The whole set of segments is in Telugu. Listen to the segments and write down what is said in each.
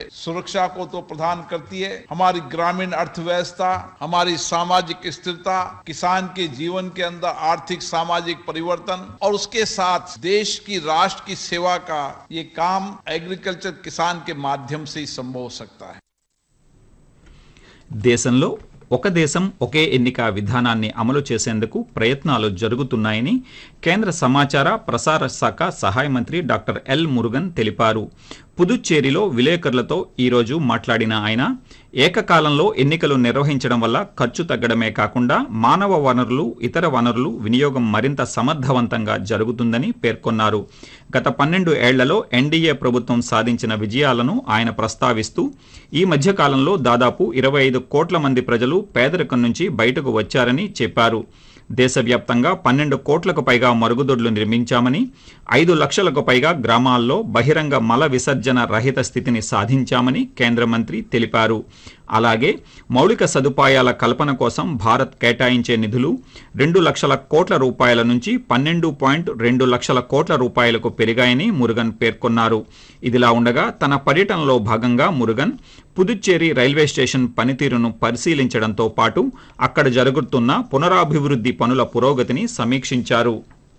सुरक्षा को तो प्रदान करती है हमारी ग्रामीण अर्थव्यवस्था हमारी सामाजिक स्थिरता किसान के जीवन के अंदर आर्थिक सामाजिक परिवर्तन और उसके साथ देश की राष्ट्र की सेवा का ये काम एग्रीकल्चर किसान के माध्यम से ही संभव हो सकता है దేశంలో ఒక దేశం ఒకే ఎన్నిక విధానాన్ని అమలు చేసేందుకు ప్రయత్నాలు జరుగుతున్నాయని కేంద్ర సమాచార ప్రసార శాఖ సహాయ మంత్రి డాక్టర్ ఎల్ మురుగన్ తెలిపారు పుదుచ్చేరిలో విలేకరులతో ఈరోజు మాట్లాడిన ఆయన ఏకకాలంలో ఎన్నికలు నిర్వహించడం వల్ల ఖర్చు తగ్గడమే కాకుండా మానవ వనరులు ఇతర వనరులు వినియోగం మరింత సమర్థవంతంగా జరుగుతుందని పేర్కొన్నారు గత పన్నెండు ఏళ్లలో ఎన్డీఏ ప్రభుత్వం సాధించిన విజయాలను ఆయన ప్రస్తావిస్తూ ఈ మధ్య కాలంలో దాదాపు ఇరవై ఐదు కోట్ల మంది ప్రజలు పేదరికం నుంచి బయటకు వచ్చారని చెప్పారు దేశవ్యాప్తంగా పన్నెండు కోట్లకు పైగా మరుగుదొడ్లు నిర్మించామని ఐదు లక్షలకు పైగా గ్రామాల్లో బహిరంగ మల విసర్జన రహిత స్థితిని సాధించామని కేంద్ర మంత్రి తెలిపారు అలాగే మౌలిక సదుపాయాల కల్పన కోసం భారత్ కేటాయించే నిధులు రెండు లక్షల కోట్ల రూపాయల నుంచి పన్నెండు పాయింట్ రెండు లక్షల కోట్ల రూపాయలకు పెరిగాయని మురుగన్ పేర్కొన్నారు ఇదిలా ఉండగా తన పర్యటనలో భాగంగా మురుగన్ పుదుచ్చేరి రైల్వే స్టేషన్ పనితీరును పరిశీలించడంతో పాటు అక్కడ జరుగుతున్న పునరాభివృద్ధి పనుల పురోగతిని సమీక్షించారు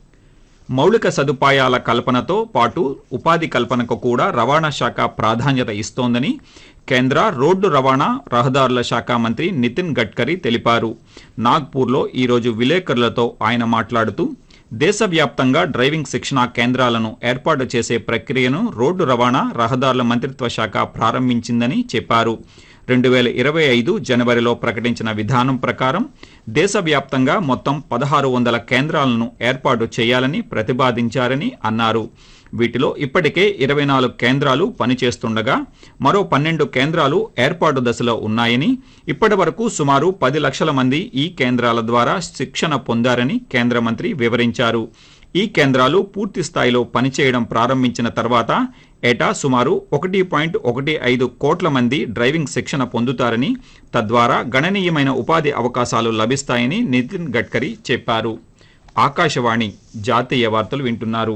మౌలిక సదుపాయాల కల్పనతో పాటు ఉపాధి కల్పనకు కూడా రవాణా శాఖ ప్రాధాన్యత ఇస్తోందని కేంద్ర రోడ్డు రవాణా రహదారుల శాఖ మంత్రి నితిన్ గడ్కరీ తెలిపారు నాగ్పూర్లో ఈరోజు విలేకరులతో ఆయన మాట్లాడుతూ దేశవ్యాప్తంగా డ్రైవింగ్ శిక్షణా కేంద్రాలను ఏర్పాటు చేసే ప్రక్రియను రోడ్డు రవాణా రహదారుల మంత్రిత్వ శాఖ ప్రారంభించిందని చెప్పారు రెండు వేల ఇరవై ఐదు జనవరిలో ప్రకటించిన విధానం ప్రకారం దేశవ్యాప్తంగా మొత్తం పదహారు వందల కేంద్రాలను ఏర్పాటు చేయాలని ప్రతిపాదించారని అన్నారు వీటిలో ఇప్పటికే ఇరవై నాలుగు కేంద్రాలు పనిచేస్తుండగా మరో పన్నెండు కేంద్రాలు ఏర్పాటు దశలో ఉన్నాయని ఇప్పటి వరకు సుమారు పది లక్షల మంది ఈ కేంద్రాల ద్వారా శిక్షణ పొందారని కేంద్ర మంత్రి వివరించారు ఈ కేంద్రాలు పూర్తి స్థాయిలో పనిచేయడం ప్రారంభించిన తర్వాత ఏటా సుమారు ఒకటి పాయింట్ ఒకటి ఐదు కోట్ల మంది డ్రైవింగ్ శిక్షణ పొందుతారని తద్వారా గణనీయమైన ఉపాధి అవకాశాలు లభిస్తాయని నితిన్ గడ్కరీ చెప్పారు ఆకాశవాణి జాతీయ వార్తలు వింటున్నారు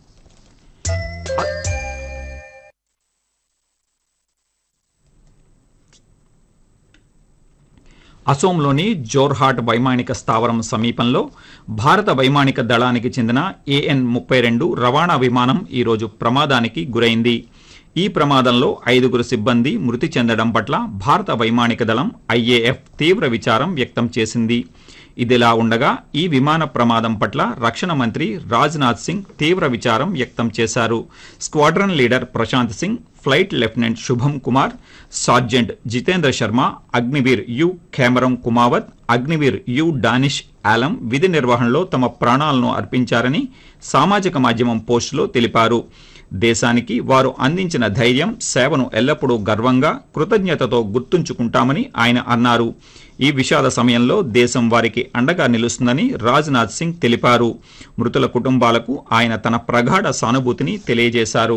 అసోంలోని జోర్హాట్ వైమానిక స్థావరం సమీపంలో భారత వైమానిక దళానికి చెందిన ఏఎన్ ముప్పై రెండు రవాణా విమానం ఈరోజు ప్రమాదానికి గురైంది ఈ ప్రమాదంలో ఐదుగురు సిబ్బంది మృతి చెందడం పట్ల భారత వైమానిక దళం ఐఏఎఫ్ తీవ్ర విచారం వ్యక్తం చేసింది ఇదిలా ఉండగా ఈ విమాన ప్రమాదం పట్ల రక్షణ మంత్రి రాజ్నాథ్ సింగ్ తీవ్ర విచారం వ్యక్తం చేశారు squadron leader Prashant Singh flight lieutenant Shubham Kumar sergeant Jitendra Sharma Agniveer యు ఖేమరం కుమావత్ అగ్నివీర్ యు డానిష్ ఆలం విధి నిర్వహణలో తమ ప్రాణాలను అర్పించారని సామాజిక మాధ్యమం పోస్టులో తెలిపారు దేశానికి వారు అందించిన ధైర్యం సేవను ఎల్లప్పుడూ గర్వంగా కృతజ్ఞతతో గుర్తుంచుకుంటామని ఆయన అన్నారు ఈ విషాద సమయంలో దేశం వారికి అండగా నిలుస్తుందని రాజ్నాథ్ సింగ్ తెలిపారు మృతుల కుటుంబాలకు ఆయన తన ప్రగాఢ సానుభూతిని తెలియజేశారు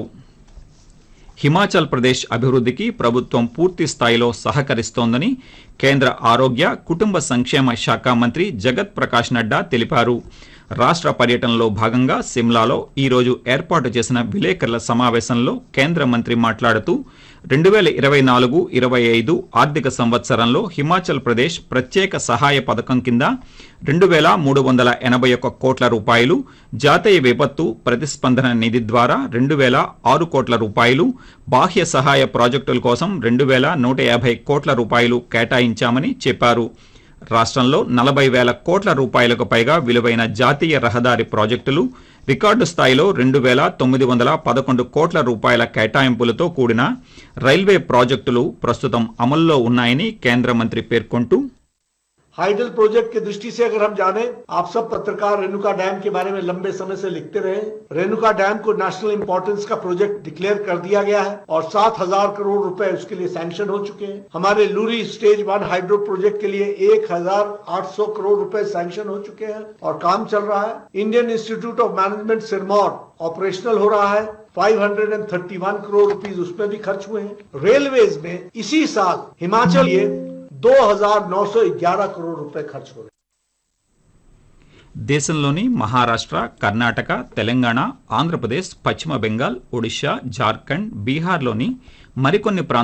హిమాచల్ ప్రదేశ్ అభివృద్ధికి ప్రభుత్వం పూర్తి స్థాయిలో సహకరిస్తోందని కేంద్ర ఆరోగ్య కుటుంబ సంక్షేమ శాఖ మంత్రి జగత్ ప్రకాష్ నడ్డా తెలిపారు రాష్ట్ర పర్యటనలో భాగంగా సిమ్లాలో ఈరోజు ఏర్పాటు చేసిన విలేకరుల సమావేశంలో కేంద్ర మంత్రి మాట్లాడుతూ రెండు వేల ఇరవై నాలుగు ఇరవై ఐదు ఆర్థిక సంవత్సరంలో హిమాచల్ ప్రదేశ్ ప్రత్యేక సహాయ పథకం కింద రెండు వేల మూడు వందల ఎనభై ఒక్క కోట్ల రూపాయలు జాతీయ విపత్తు ప్రతిస్పందన నిధి ద్వారా రెండు వేల ఆరు కోట్ల రూపాయలు బాహ్య సహాయ ప్రాజెక్టుల కోసం రెండు వేల నూట యాభై కోట్ల రూపాయలు కేటాయించామని చెప్పారు రాష్ట్రంలో నలభై వేల కోట్ల రూపాయలకు పైగా విలువైన జాతీయ రహదారి ప్రాజెక్టులు రికార్డు స్థాయిలో రెండు వేల తొమ్మిది వందల పదకొండు కోట్ల రూపాయల కేటాయింపులతో కూడిన రైల్వే ప్రాజెక్టులు ప్రస్తుతం అమల్లో ఉన్నాయని కేంద్ర మంత్రి పేర్కొంటూ हाइडल प्रोजेक्ट की दृष्टि से अगर हम जाने आप सब पत्रकार रेणुका डैम के बारे में लंबे समय से लिखते रहे रेणुका डैम को नेशनल इंपॉर्टेंस का प्रोजेक्ट डिक्लेयर कर दिया गया है और सात हजार करोड़ रुपए उसके लिए सैंक्शन हो चुके हैं हमारे Luhri stage one hydro project के लिए एक हजार आठ सौ करोड़ रुपए सैंक्शन हो चुके हैं और काम चल रहा है Indian Institute of Management Sirmaur operational हो रहा है 531 करोड़ रुपीस उसमें भी खर्च हुए हैं रेलवेज में इसी साल हिमाचल ये 2,911 करोड़ रुपए खर्च हो रहे దేశంలోని మహారాష్ట్ర కర్ణాటక తెలంగాణ ఆంధ్రప్రదేశ్ పశ్చిమ బెంగాల్ ఒడిశా జార్ఖండ్ బీహార్లోని మరికొన్ని ప్రాంతాల్లో